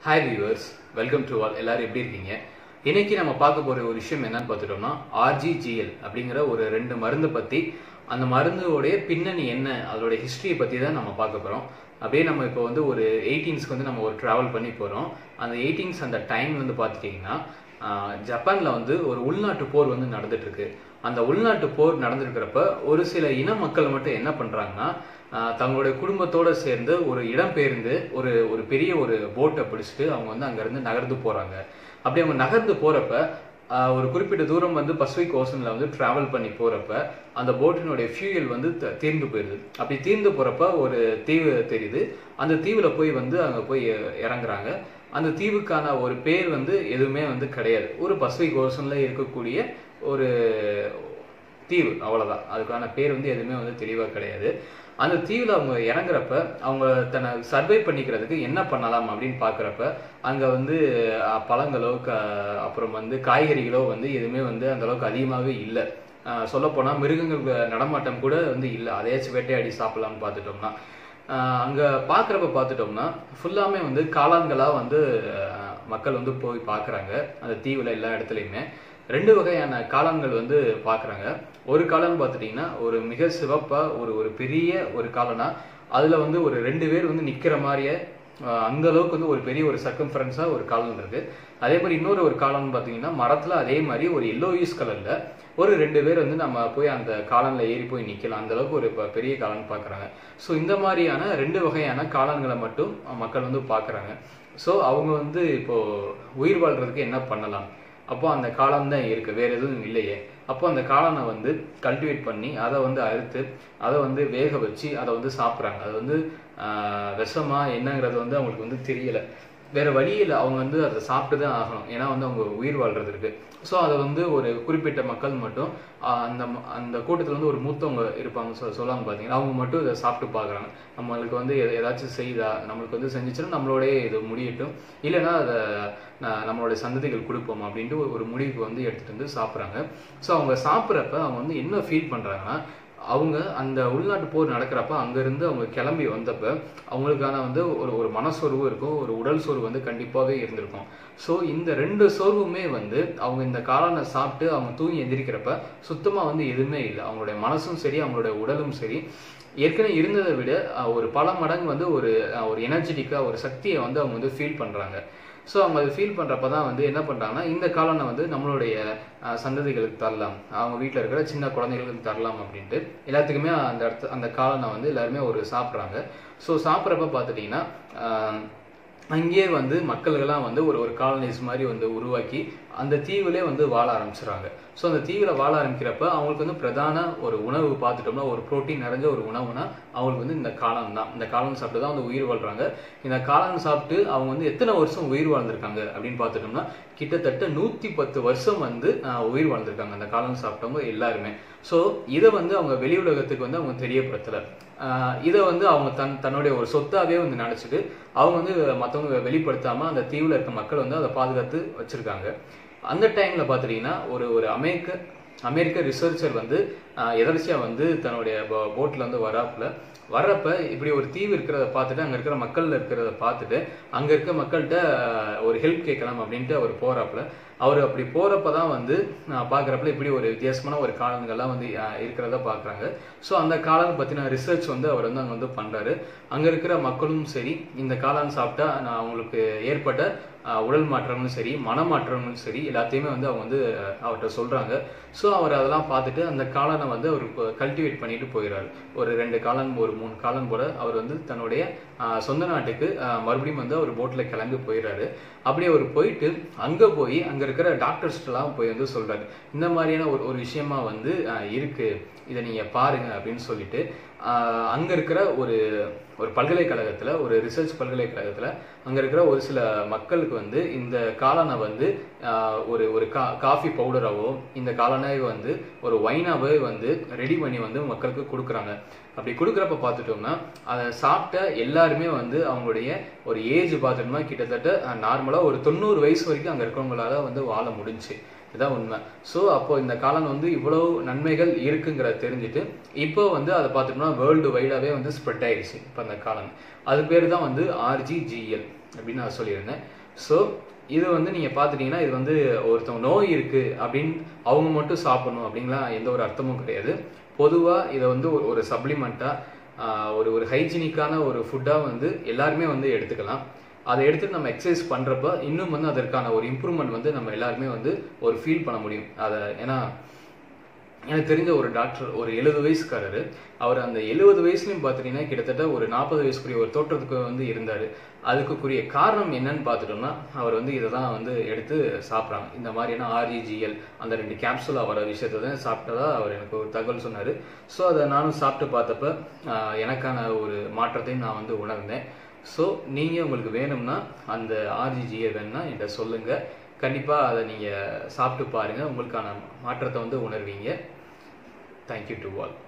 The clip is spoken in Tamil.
hi viewers welcome to all எல்லாரும் எப்படி இருக்கீங்க இன்னைக்கு நம்ம பார்க்க போற ஒரு விஷயம் என்னன்னு பார்த்துட்டோம்னா ஆர்ஜிஜிஎல் அப்படிங்கிற ஒரு ரெண்டு மருந்து பத்தி அந்த மருந்தோடைய பின்னணி என்ன அதோட ஹிஸ்டரியை பத்தி தான் நம்ம பார்க்க போறோம் அப்படியே நம்ம இப்போ வந்து ஒரு எயிட்டீன்ஸ்க்கு வந்து நம்ம ஒரு டிராவல் பண்ணி போறோம் அந்த எயிட்டீன்ஸ் அந்த டைம் வந்து பார்த்துட்டீங்கன்னா ஆஹ், ஜப்பான்ல வந்து ஒரு உள்நாட்டு போர் வந்து நடந்துட்டு இருக்கு அந்த உள்நாட்டு போர் நடந்திருக்கிறப்ப ஒரு சில இன மக்கள் மட்டும் என்ன பண்றாங்கன்னா ஆஹ், தங்களுடைய குடும்பத்தோட சேர்ந்து ஒரு இடம் பெயர்ந்து ஒரு ஒரு பெரிய ஒரு போட்டை பிடிச்சிட்டு அவங்க வந்து அங்கிருந்து நகர்ந்து போறாங்க அப்படி அவங்க நகர்ந்து போறப்ப ஆஹ், ஒரு குறிப்பிட்ட தூரம் வந்து பசிபிக் ஓசன்ல வந்து டிராவல் பண்ணி போறப்ப அந்த போட்டினுடைய ஃபியூயல் வந்து த- தீர்ந்து போயிருது அப்படி தீர்ந்து போறப்ப ஒரு தீவு தெரியுது அந்த தீவுல போய் வந்து அங்க போய் இறங்குறாங்க அந்த தீவுக்கான ஒரு பேர் வந்து எதுவுமே வந்து கிடையாது ஒரு பசிபிக் ஓசன்ல இருக்கக்கூடிய ஒரு தீவு அவ்வளவுதான் அதுக்கான பேர் வந்து எதுவுமே வந்து தெளிவா கிடையாது அந்த தீவுல அவங்க இறங்குறப்ப அவங்க தன்னை சர்வை பண்ணிக்கிறதுக்கு என்ன பண்ணலாம் அப்படின்னு பாக்குறப்ப அங்க வந்து அஹ், பழங்களோ க- அப்புறம் வந்து காய்கறிகளோ வந்து எதுவுமே வந்து அந்த அளவுக்கு அதிகமாகவே இல்லை சொல்ல போனா மிருகங்கள் நடமாட்டம் கூட வந்து இல்லை அதையாச்சும் வேட்டையாடி சாப்பிடலாம்னு பார்த்துட்டோம்னா ஆஹ் அங்க பாக்குறப்ப பார்த்துட்டோம்னா ஃபுல்லாமே வந்து காளான்களா வந்து ஆஹ் மக்கள் வந்து போய் பார்க்கறாங்க அந்த தீவுல எல்லா இடத்துலையுமே ரெண்டு வகையான காளான்கள் வந்து பார்க்கறாங்க ஒரு காளான் பார்த்துட்டீங்கன்னா ஒரு மிக சிவப்பா ஒரு ஒரு பெரிய ஒரு காளானா அதுல வந்து ஒரு ரெண்டு பேர் வந்து நிக்கிற மாதிரியே ஆஹ் அந்த அளவுக்கு வந்து ஒரு பெரிய ஒரு சர்க்கம்ஃபரன்ஸா ஒரு காளான் இருக்கு அதே மாதிரி இன்னொரு ஒரு காளான் பார்த்தீங்கன்னா மரத்துல அதே மாதிரி ஒரு எல்லோயிஸ் கலர்ல ஒரு ரெண்டு பேர் வந்து நம்ம போய் அந்த காளான்ல ஏறி போய் நிக்கலாம் அந்த அளவுக்கு ஒரு ப- பெரிய காளான் பார்க்கறாங்க ஸோ இந்த மாதிரியான ரெண்டு வகையான காளான்களை மட்டும் மக்கள் வந்து பார்க்கறாங்க ஸோ அவங்க வந்து இப்போ உயிர் வாழ்றதுக்கு என்ன பண்ணலாம் அப்போ அந்த காளான் தான் இருக்கு வேற எதுவும் இல்லையே அப்போ அந்த காளானை வந்து கல்டிவேட் பண்ணி அதை வந்து அறுத்து அதை வந்து வேக வச்சு அதை வந்து சாப்பிட்றாங்க அது வந்து ஆஹ், விஷமா என்னங்கிறது வந்து அவங்களுக்கு வந்து தெரியல வேற வழி இல்லை அவங்க வந்து அதை சாப்பிட்டு தான் ஆகணும் ஏன்னா வந்து அவங்க உயிர் வாழ்றது இருக்கு ஸோ அதை வந்து ஒரு குறிப்பிட்ட மக்கள் மட்டும் ஆஹ், அந்த ம- அந்த கூட்டத்தில் வந்து ஒரு மூத்தவங்க இருப்பாங்க சொ சொல்லுவாங்க பார்த்தீங்கன்னா அவங்க மட்டும் இதை சாப்பிட்டு பார்க்குறாங்க நம்மளுக்கு வந்து எத- ஏதாச்சும் செய்தா நம்மளுக்கு வந்து செஞ்சுச்சுன்னா நம்மளோடய இது முடியட்டும் இல்லைன்னா அதை ந- நம்மளுடைய சந்ததிகள் கொடுப்போம் அப்படின்ட்டு ஒரு- ஒரு முடிவுக்கு வந்து எடுத்துட்டு வந்து சாப்பிட்றாங்க ஸோ அவங்க சாப்பிட்றப்ப அவங்க வந்து என்ன ஃபீல் பண்ணுறாங்கன்னா அவங்க அந்த உள்நாட்டு போர் நடக்கிறப்ப அங்கிருந்து அவங்க கிளம்பி வந்தப்ப அவங்களுக்கான வந்து ஒரு ஒரு மனசோர்வு இருக்கும் ஒரு உடல் சோர்வு வந்து கண்டிப்பாகவே இருந்திருக்கும் ஸோ இந்த ரெண்டு சோர்வுமே வந்து அவங்க இந்த காளானை சாப்பிட்டு அவங்க தூங்கி எந்திரிக்கிறப்ப சுத்தமாக வந்து எதுவுமே இல்லை அவங்களுடைய மனசும் சரி அவங்களுடைய உடலும் சரி ஏற்கனவே இருந்ததை விட அஹ், ஒரு பல மடங்கு வந்து ஒரு அஹ், ஒரு எனர்ஜெட்டிக்காக ஒரு சக்தியை வந்து அவங்க வந்து ஃபீல் பண்ணுறாங்க ஸோ அவங்க அதை ஃபீல் பண்ணுறப்ப தான் வந்து என்ன பண்ணுறாங்கன்னா இந்த காளானை வந்து நம்மளுடைய அஹ், சந்ததிகளுக்கு தரலாம் அவங்க வீட்டில் இருக்கிற சின்ன குழந்தைகளுக்கு தரலாம் அப்படின்ட்டு எல்லாத்துக்குமே அந்த இடத்து அந்த காளானை வந்து எல்லாருமே ஒரு சாப்பிட்றாங்க ஸோ சாப்பிட்றப்ப பார்த்துட்டிங்கன்னா அஹ், அங்கேயே வந்து மக்கள்கள்லாம் வந்து ஒரு ஒரு காலனிஸ் மாதிரி வந்து உருவாக்கி அந்த தீவுலே வந்து வாழ ஆரம்பிச்சிடுறாங்க ஸோ அந்த தீவுல வாழ ஆரம்பிக்கிறப்ப அவங்களுக்கு வந்து பிரதான ஒரு உணவு பார்த்துட்டோம்னா ஒரு புரோட்டீன் நிறைஞ்ச ஒரு உணவுனா அவங்களுக்கு வந்து இந்த காளான் தான் இந்த காளான் சாப்பிட்டு தான் வந்து உயிர் வாழ்றாங்க இந்த காளான் சாப்பிட்டு அவங்க வந்து எத்தனை வருஷம் உயிர் வாழ்ந்திருக்காங்க அப்படின்னு பார்த்துட்டோம்னா கிட்டத்தட்ட நூத்தி பத்து வருஷம் வந்து ஆஹ், உயிர் வாழ்ந்திருக்காங்க அந்த காளான் சாப்பிட்டவங்க எல்லாருமே ஸோ இதை வந்து அவங்க வெளி உலகத்துக்கு வந்து அவங்க தெரியப்படுத்தல ஆஹ், இதை வந்து அவங்க தன் தன்னுடைய ஒரு சொத்தாவே வந்து நினைச்சிட்டு அவங்க வந்து மற்றவங்க வெளிப்படுத்தாம அந்த தீவுல இருக்க மக்கள் வந்து அதை பாதுகாத்து வச்சிருக்காங்க அந்த டைம்ல பாத்துட்டீங்கன்னா ஒரு ஒரு அமெரிக்க அமெரிக்க ரிசர்ச்சர் வந்து ஆஹ், எதர்ச்சியா வந்து தன்னுடைய போட்ல வந்து வராப்புல வர்றப்ப இப்படி ஒரு தீவு இருக்கிறத பார்த்துட்டு அங்க இருக்கிற மக்கள் இருக்கிறத பார்த்துட்டு அங்க இருக்க மக்கள்கிட்ட ஆஹ், ஒரு ஹெல்ப் கேட்கலாம் அப்படின்ட்டு அவர் போறாப்புல அவர் அப்படி போறப்ப தான் வந்து நான் பார்க்குறப்பல இப்படி ஒரு வித்தியாசமான ஒரு காலங்கள்லாம் வந்து ஆஹ், இருக்கிறத பார்க்குறாங்க ஸோ அந்த காலம் பற்றின ரிசர்ச் வந்து அவர் வந்து அங்கே வந்து பண்ணுறாரு அங்கே இருக்கிற மக்களும் சரி இந்த காளான் சாப்பிட்டா நான் அவங்களுக்கு ஏற்பட்ட ஆஹ், உடல் மாற்றங்களும் சரி மன மாற்றங்களும் சரி எல்லாத்தையுமே வந்து அவங்க வந்து ஆஹ், அவர்கிட்ட சொல்கிறாங்க ஸோ அவர் அதெல்லாம் பார்த்துட்டு அந்த காளானை வந்து அவர் கல்டிவேட் பண்ணிட்டு போயிடுறாரு ஒரு ரெண்டு காளான் ஒரு மூணு காளான் போல அவர் வந்து தன்னுடைய ஆஹ், சொந்த நாட்டுக்கு ஆஹ், மறுபடியும் வந்து அவர் போட்டில் கிளம்பி போயிடுறாரு அப்படியே அவர் போயிட்டு அங்கே போய் அங்கே இருக்கிற டாக்டர்ஸ்லாம் போய் வந்து சொல்றாரு இந்த மாதிரியான ஒரு ஒரு விஷயமா வந்து ஆஹ், இருக்கு இதை நீங்க பாருங்க அப்படின்னு சொல்லிட்டு ஆஹ், அங்க இருக்கிற ஒரு ஒரு பல்கலைக்கழகத்துல ஒரு ரிசர்ச் பல்கலைக்கழகத்துல அங்க இருக்கிற ஒரு சில மக்களுக்கு வந்து இந்த காளானை வந்து ஆஹ், ஒரு ஒரு கா காஃபி பவுடராவோ இந்த காளானை வந்து ஒரு ஒயினாவே வந்து ரெடி பண்ணி வந்து மக்களுக்கு கொடுக்குறாங்க அப்படி கொடுக்குறப்ப பார்த்துட்டோம்னா அதை சாப்பிட்ட எல்லாருமே வந்து அவங்களுடைய ஒரு ஏஜ் பார்த்துட்டோம்னா கிட்டத்தட்ட நார்மலாக ஒரு தொண்ணூறு வயசு வரைக்கும் அங்கே இருக்கிறவங்களால வந்து வாழ முடிஞ்சுச்சு இதுதான் உண்மை ஸோ அப்போ இந்த காளான் வந்து இவ்வளவு நன்மைகள் இருக்குங்கிறத தெரிஞ்சுட்டு இப்போ வந்து அதை பார்த்துட்டோம்னா வேர்ல்டு வைடாவே வந்து ஸ்ப்ரெட் ஆயிடுச்சு இப்போ அந்த காளான் அது பேர் தான் வந்து ஆர்ஜிஜிஎல் அப்படின்னு நான் சொல்லியிருந்தேன் ஸோ இது வந்து நீங்கள் பார்த்துட்டீங்கன்னா இது வந்து ஒருத்தவங்க நோய் இருக்குது அப்படின்னு அவங்க மட்டும் சாப்பிடணும் அப்படின்லாம் எந்த ஒரு அர்த்தமும் கிடையாது பொதுவாக இதை வந்து ஒரு ஒரு சப்ளிமெண்ட்டாக ஒரு ஒரு ஹைஜீனிக்கான ஒரு ஃபுட்டாக வந்து எல்லாருமே வந்து எடுத்துக்கலாம் அதை எடுத்து நம்ம எக்ஸசைஸ் பண்ணுறப்ப இன்னும் வந்து அதற்கான ஒரு இம்ப்ரூவ்மெண்ட் வந்து நம்ம எல்லாருமே வந்து ஒரு ஃபீல் பண்ண முடியும் அதை ஏன்னா எனக்கு தெரிஞ்ச ஒரு டாக்டர் ஒரு எழுபது வயசுக்காரரு அவர் அந்த எழுபது வயசுலையும் பார்த்துட்டீங்கன்னா கிட்டத்தட்ட ஒரு நாற்பது வயசுக்குரிய ஒரு தோற்றத்துக்கு வந்து இருந்தார் அதுக்குரிய காரணம் என்னன்னு பார்த்துட்டோம்னா அவர் வந்து இதை தான் வந்து எடுத்து சாப்பிட்றாங்க இந்த மாதிரியான ஆர்இஜிஎல் அந்த ரெண்டு கேப்சூல் வர விஷயத்தை தான் சாப்பிட்டதா அவர் எனக்கு ஒரு தகவல் சொன்னார் ஸோ அதை நானும் சாப்பிட்டு பார்த்தப்ப ஆஹ், எனக்கான ஒரு மாற்றத்தையும் நான் வந்து உணர்ந்தேன் ஸோ நீங்கள் உங்களுக்கு வேணும்னா அந்த ஆர்ஜிஜியை வேணும்னா என்கிட்ட சொல்லுங்கள் கண்டிப்பாக அதை நீங்கள் சாப்பிட்டு பாருங்கள் உங்களுக்கான மாற்றத்தை வந்து உணர்வீங்க தேங்க்யூ டு ஆல்